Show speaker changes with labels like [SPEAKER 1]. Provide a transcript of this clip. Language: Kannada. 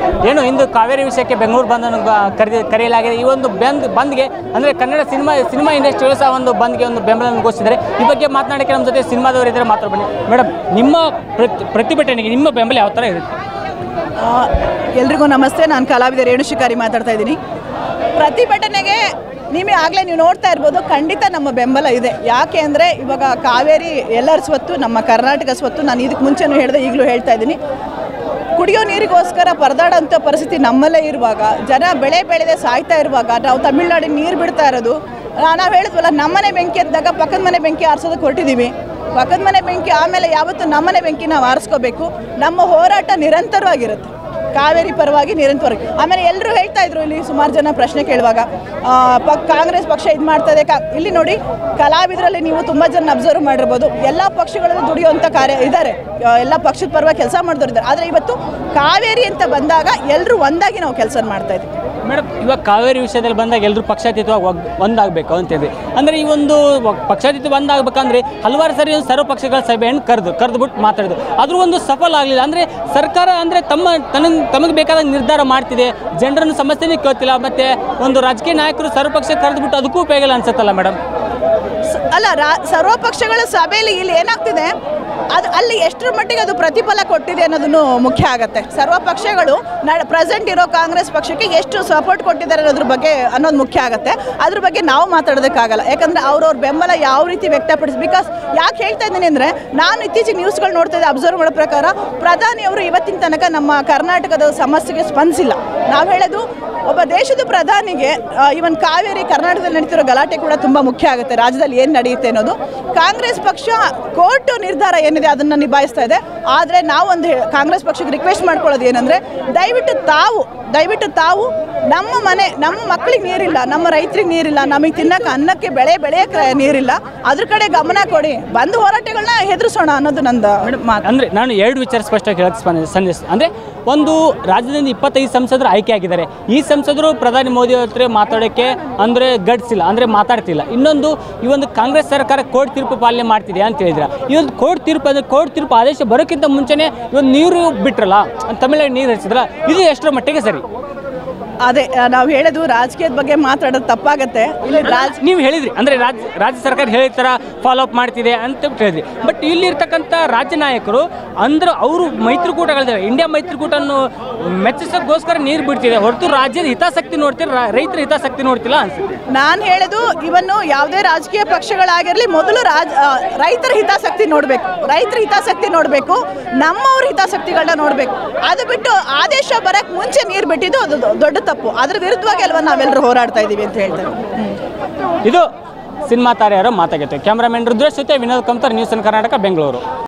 [SPEAKER 1] ಏನು ಇಂದು ಕಾವೇರಿ ವಿಷಯಕ್ಕೆ ಬೆಂಗಳೂರು ಬಂದನ್ನು ಕರೆದಿ ಕರೆಯಲಾಗಿದೆ ಈ ಒಂದು ಬಂದ್ ಬಂದ್ಗೆ ಅಂದರೆ ಕನ್ನಡ ಸಿನಿಮಾ ಸಿನಿಮಾ ಇಂಡಸ್ಟ್ರಿಗಳು ಸಹ ಒಂದು ಬಂದ್ಗೆ ಒಂದು ಬೆಂಬಲವನ್ನು ಘೋಷಿಸಿದ್ದಾರೆ ಈ ಬಗ್ಗೆ ಮಾತನಾಡೋಕ್ಕೆ ನಮ್ಮ ಜೊತೆ ಸಿನಿಮಾದವರು ಇದ್ದಾರೆ ಮಾತಾಡ ಬನ್ನಿ ಮೇಡಮ್ ನಿಮ್ಮ ಪ್ರತಿ ಪ್ರತಿಭಟನೆಗೆ ನಿಮ್ಮ ಬೆಂಬಲ ಯಾವ ಥರ ಇರುತ್ತೆ
[SPEAKER 2] ಆ, ಎಲ್ರಿಗೂ ನಮಸ್ತೆ ನಾನು ಕಲಾವಿದ ರೇಣು ಶಿಕಾರಿ ಮಾತಾಡ್ತಾ ಇದ್ದೀನಿ ಪ್ರತಿಭಟನೆಗೆ ನಿಮಗೆ ಆಗಲೇ ನೀವು ನೋಡ್ತಾ ಇರ್ಬೋದು ಖಂಡಿತ ನಮ್ಮ ಬೆಂಬಲ ಇದೆ ಯಾಕೆ ಅಂದರೆ ಇವಾಗ ಕಾವೇರಿ ಎಲ್ಲರ ಸ್ವತ್ತು ನಮ್ಮ ಕರ್ನಾಟಕ ಸ್ವತ್ತು ನಾನು ಇದಕ್ಕೆ ಮುಂಚೆನೂ ಹೇಳಿದೆ ಈಗಲೂ ಹೇಳ್ತಾ ಇದ್ದೀನಿ ಕುಡಿಯೋ ನೀರಿಗೋಸ್ಕರ ಪರದಾಡೋಂಥ ಪರಿಸ್ಥಿತಿ ನಮ್ಮಲ್ಲೇ ಇರುವಾಗ ಜನ ಬೆಳೆ ಬೆಳೆದೇ ಸಾಯ್ತಾ ಇರುವಾಗ ನಾವು ತಮಿಳ್ನಾಡಿಗೆ ನೀರು ಬಿಡ್ತಾ ಇರೋದು ನಾವು ಹೇಳಿದ್ವಲ್ಲ ನಮ್ಮನೆ ಬೆಂಕಿ ಎದ್ದಾಗ ಪಕ್ಕದ ಮನೆ ಬೆಂಕಿ ಆರಿಸೋದಕ್ಕೆ ಹೊರಟಿದ್ದೀವಿ ಪಕ್ಕದ ಮನೆ ಬೆಂಕಿ ಆಮೇಲೆ ಯಾವತ್ತು ನಮ್ಮನೆ ಬೆಂಕಿ ನಾವು ಆರಿಸ್ಕೋಬೇಕು ನಮ್ಮ ಹೋರಾಟ ನಿರಂತರವಾಗಿರುತ್ತೆ ಕಾವೇರಿ ಪರವಾಗಿ ನಿರಂತರವಾಗಿ ಆಮೇಲೆ ಎಲ್ಲರೂ ಹೇಳ್ತಾ ಇದ್ರು ಇಲ್ಲಿ ಸುಮಾರು ಜನ ಪ್ರಶ್ನೆ ಕೇಳುವಾಗ ಆ, ಪ ಕಾಂಗ್ರೆಸ್ ಪಕ್ಷ ಇದು ಮಾಡ್ತದೆ ಕಾ ಇಲ್ಲಿ ನೋಡಿ ಕಲಾವಿದರಲ್ಲಿ ನೀವು ತುಂಬ ಜನ ಅಬ್ಸರ್ವ್ ಮಾಡಿರ್ಬೋದು ಎಲ್ಲ ಪಕ್ಷಗಳಲ್ಲಿ ದುಡಿಯುವಂಥ ಕಾರ್ಯ ಇದ್ದಾರೆ ಎಲ್ಲ ಪಕ್ಷದ ಪರವಾಗಿ ಕೆಲಸ ಮಾಡಿದವರು ಇದ್ದಾರೆ ಆದರೆ ಇವತ್ತು ಕಾವೇರಿ ಅಂತ ಬಂದಾಗ ಎಲ್ಲರೂ ಒಂದಾಗಿ ನಾವು ಕೆಲಸ ಮಾಡ್ತಾ ಇದ್ದೀವಿ
[SPEAKER 1] ಮೇಡಮ್ ಇವಾಗ ಕಾವೇರಿ ವಿಷಯದಲ್ಲಿ ಬಂದಾಗ ಎಲ್ಲರೂ ಪಕ್ಷಾತೀತವಾಗಿ ಒಗ್ ಒಂದಾಗಬೇಕು ಅಂತಿದೆ ಅಂದರೆ ಈ ಒಂದು ಒಗ್- ಪಕ್ಷಾತೀತ ಒಂದಾಗಬೇಕಂದ್ರೆ ಹಲವಾರು ಸರಿ ಒಂದು ಸರ್ವ ಪಕ್ಷಗಳ ಸಭೆಯನ್ನು ಕರೆದು ಕರೆದುಬಿಟ್ಟು ಮಾತಾಡಿದ್ರು ಆದರೂ ಒಂದು ಸಫಲ ಆಗಲಿಲ್ಲ ಅಂದರೆ ಸರ್ಕಾರ ಅಂದರೆ ತಮ್ಮ ತನಗೆ ತಮಗೆ ಬೇಕಾದ ನಿರ್ಧಾರ ಮಾಡ್ತಿದೆ ಜನರನ್ನು ಸಮಸ್ಯೆನೇ ಕೇಳ್ತಿಲ್ಲ ಮತ್ತು ಒಂದು ರಾಜಕೀಯ ನಾಯಕರು ಸರ್ವಪಕ್ಷ ಕರೆದುಬಿಟ್ಟು ಅದಕ್ಕೂ ಉಪಯೋಗ ಇಲ್ಲ ಅನ್ಸುತ್ತಲ್ಲ ಮೇಡಮ್
[SPEAKER 2] ಸ- ಅಲ್ಲ ರಾ ಸರ್ವ ಪಕ್ಷಗಳ ಸಭೆಯಲ್ಲಿ ಇಲ್ಲಿ ಏನಾಗ್ತಿದೆ ಅದು ಅಲ್ಲಿ ಎಷ್ಟರ ಮಟ್ಟಿಗೆ ಅದು ಪ್ರತಿಫಲ ಕೊಟ್ಟಿದೆ ಅನ್ನೋದನ್ನು ಮುಖ್ಯ ಆಗುತ್ತೆ ಸರ್ವ ಪಕ್ಷಗಳು ನಾಳೆ ಪ್ರೆಸೆಂಟ್ ಇರೋ ಕಾಂಗ್ರೆಸ್ ಪಕ್ಷಕ್ಕೆ ಎಷ್ಟು ಸಪೋರ್ಟ್ ಕೊಟ್ಟಿದ್ದಾರೆ ಅನ್ನೋದ್ರ ಬಗ್ಗೆ ಅನ್ನೋದು ಮುಖ್ಯ ಆಗುತ್ತೆ ಅದ್ರ ಬಗ್ಗೆ ನಾವು ಮಾತಾಡೋದಕ್ಕಾಗಲ್ಲ ಯಾಕಂದರೆ ಅವ್ರವ್ರ ಬೆಂಬಲ ಯಾವ ರೀತಿ ವ್ಯಕ್ತಪಡಿಸಿ ಬಿಕಾಸ್ ಯಾಕೆ ಹೇಳ್ತಾ ಇದ್ದೀನಿ ಅಂದರೆ ನಾನು ಇತ್ತೀಚೆಗೆ ನ್ಯೂಸ್ಗಳು ನೋಡ್ತಾ ಇದ್ದೆ ಅಬ್ಸರ್ವ್ ಮಾಡೋ ಪ್ರಕಾರ ಪ್ರಧಾನಿಯವರು ಇವತ್ತಿನ ತನಕ ನಮ್ಮ ಕರ್ನಾಟಕದ ಸಮಸ್ಯೆಗೆ ಸ್ಪಂದಿಸಿಲ್ಲ ನಾವು ಹೇಳೋದು ಒಬ್ಬ ದೇಶದ ಪ್ರಧಾನಿಗೆ ಇವನ್ ಕಾವೇರಿ ಕರ್ನಾಟಕದಲ್ಲಿ ನಡೀತಿರೋ ಗಲಾಟೆ ಕೂಡ ತುಂಬ ಮುಖ್ಯ ಆಗುತ್ತೆ ರಾಜ್ಯದಲ್ಲಿ ಏನು ನಡೆಯುತ್ತೆ ಅನ್ನೋದು ಕಾಂಗ್ರೆಸ್ ಪಕ್ಷ ಕೋರ್ಟ್ ನಿರ್ಧಾರ ಏನಿದೆ ಅದನ್ನು ನಿಭಾಯಿಸ್ತಾ ಇದೆ ಆದರೆ ನಾವೊಂದು ಹೇ- ಕಾಂಗ್ರೆಸ್ ಪಕ್ಷಕ್ಕೆ ರಿಕ್ವೆಸ್ಟ್ ಮಾಡ್ಕೊಳ್ಳೋದು ಏನಂದರೆ ದಯವಿಟ್ಟು ತಾವು ದಯವಿಟ್ಟು ತಾವು ನಮ್ಮ ಮನೆ ನಮ್ಮ ಮಕ್ಕಳಿಗೆ ನೀರಿಲ್ಲ ನಮ್ಮ ರೈತರಿಗೆ ನೀರಿಲ್ಲ ನಮಗೆ ತಿನ್ನಕ್ಕೆ ಅನ್ನಕ್ಕೆ ಬೆಳೆ ಬೆಳೆಯೋಕ್ಕೆ ನೀರಿಲ್ಲ ಅದ್ರ ಕಡೆ ಗಮನ ಕೊಡಿ ಬಂದು ಹೋರಾಟಗಳನ್ನ ಹೆದರಿಸೋಣ ಅನ್ನೋದು ನಂದು ಮಾತು
[SPEAKER 1] ಅಂದರೆ ನಾನು ಎರಡು ವಿಚಾರ ಸ್ಪಷ್ಟವಾಗಿ ಹೇಳಕ್ಕೆ ಸ್ಪಂದ ಸಂದೇಶ ಅಂದರೆ ಒಂದು ರಾಜ್ಯದಿಂದ ಇಪ್ಪತ್ತೈದು ಸಂಸದರು ಆಯ್ಕೆ ಆಗಿದ್ದಾರೆ ಈ ಸಂಸದರು ಪ್ರಧಾನಿ ಮೋದಿ ಹತ್ರ ಮಾತಾಡೋಕ್ಕೆ ಅಂದರೆ ಗಡ್ಸಿಲ್ಲ ಅಂದರೆ ಮಾತಾಡ್ತಿಲ್ಲ ಇನ್ನೊಂದು ಈ ಒಂದು ಕಾಂಗ್ರೆಸ್ ಸರ್ಕಾರ ಕೋರ್ಟ್ ತೀರ್ಪು ಪಾಲನೆ ಮಾಡ್ತಿದೆ ಅಂತ ಹೇಳಿದ್ರೆ ಈ ಒಂದು ಕೋರ್ಟ್ ತೀರ್ಪು ಅಂದರೆ ಕೋರ್ಟ್ ತೀರ್ಪು ಆದೇಶ ಬರೋಕ್ಕಿಂತ ಮುಂಚೆನೇ ಇವತ್ತು ನೀರು ಬಿಟ್ರಲ್ಲ ತಮಿಳ್ನಾಡು ನೀರು ಹರಿಸಿದ್ರಲ್ಲ ಇದು ಎಷ್ಟರ ಮಟ್ಟಿಗೆ ಸರಿ
[SPEAKER 2] ಅದೇ ನಾವು ಹೇಳೋದು ರಾಜಕೀಯದ ಬಗ್ಗೆ ಮಾತಾಡೋದು ತಪ್ಪಾಗತ್ತೆ ಇಲ್ಲಿ ರಾಜ
[SPEAKER 1] ನೀವು ಹೇಳಿದ್ರಿ ಅಂದರೆ ರಾಜ್ಯ ರಾಜ್ಯ ಸರ್ಕಾರ ಹೇಳಿದ ಥರ ಫಾಲೋ ಅಪ್ ಮಾಡ್ತಿದೆ ಅಂತ ಬಿಟ್ಟು ಹೇಳಿದ್ರಿ ಬಟ್ ಇಲ್ಲಿರ್ತಕ್ಕಂಥ ರಾಜ್ಯ ನಾಯಕರು ಅಂದ್ರೆ ಅವರು ಮೈತ್ರಿಕೂಟಗಳಿದ್ದಾವೆ ಇಂಡಿಯಾ ಮೈತ್ರಿಕೂಟನ್ನು ಮೆಚ್ಚಿಸೋಕ್ಕೋಸ್ಕರ ನೀರು ಬಿಡ್ತಿದೆ ಹೊರತು ರಾಜ್ಯದ ಹಿತಾಸಕ್ತಿ ನೋಡ್ತಿರ ರಾ- ರೈತರ ಹಿತಾಸಕ್ತಿ ನೋಡ್ತಿಲ್ಲ ಅನ್ಸುತ್ತೆ
[SPEAKER 2] ನಾನು ಹೇಳೋದು ಇವನ್ನು ಯಾವುದೇ ರಾಜಕೀಯ ಪಕ್ಷಗಳಾಗಿರಲಿ ಮೊದಲು ರಾಜ ಆ, ರೈತರ ಹಿತಾಸಕ್ತಿ ನೋಡಬೇಕು ರೈತರ ಹಿತಾಸಕ್ತಿ ನೋಡಬೇಕು ನಮ್ಮವ್ರ ಹಿತಾಸಕ್ತಿಗಳನ್ನ ನೋಡಬೇಕು ಅದು ಬಿಟ್ಟು ಆದೇಶ ಬರಕ್ಕೆ ಮುಂಚೆ ನೀರು ಬಿಟ್ಟಿದ್ದು ಅದು ದೊ- ದೊಡ್ಡ ತಪ್ಪು ಅದ್ರ ವಿರುದ್ಧವಾಗಿ ಅಲ್ವಾ ನಾವೆಲ್ಲರೂ ಹೋರಾಡ್ತಾ ಇದ್ದೀವಿ ಅಂತ ಹೇಳ್ತಾರೆ
[SPEAKER 1] ಇದು ಸಿನಿಮಾ ತಾರೆಯರ ಮಾತಾಗಿತ್ತು ಕ್ಯಾಮ್ರಾಮನ್ ರುದ್ರೇಶ್ ಜೊತೆ ವಿನೋದ್ ಕಂತರ್ ನ್ಯೂಸ್ ಕರ್ನಾಟಕ ಬೆಂಗಳೂರು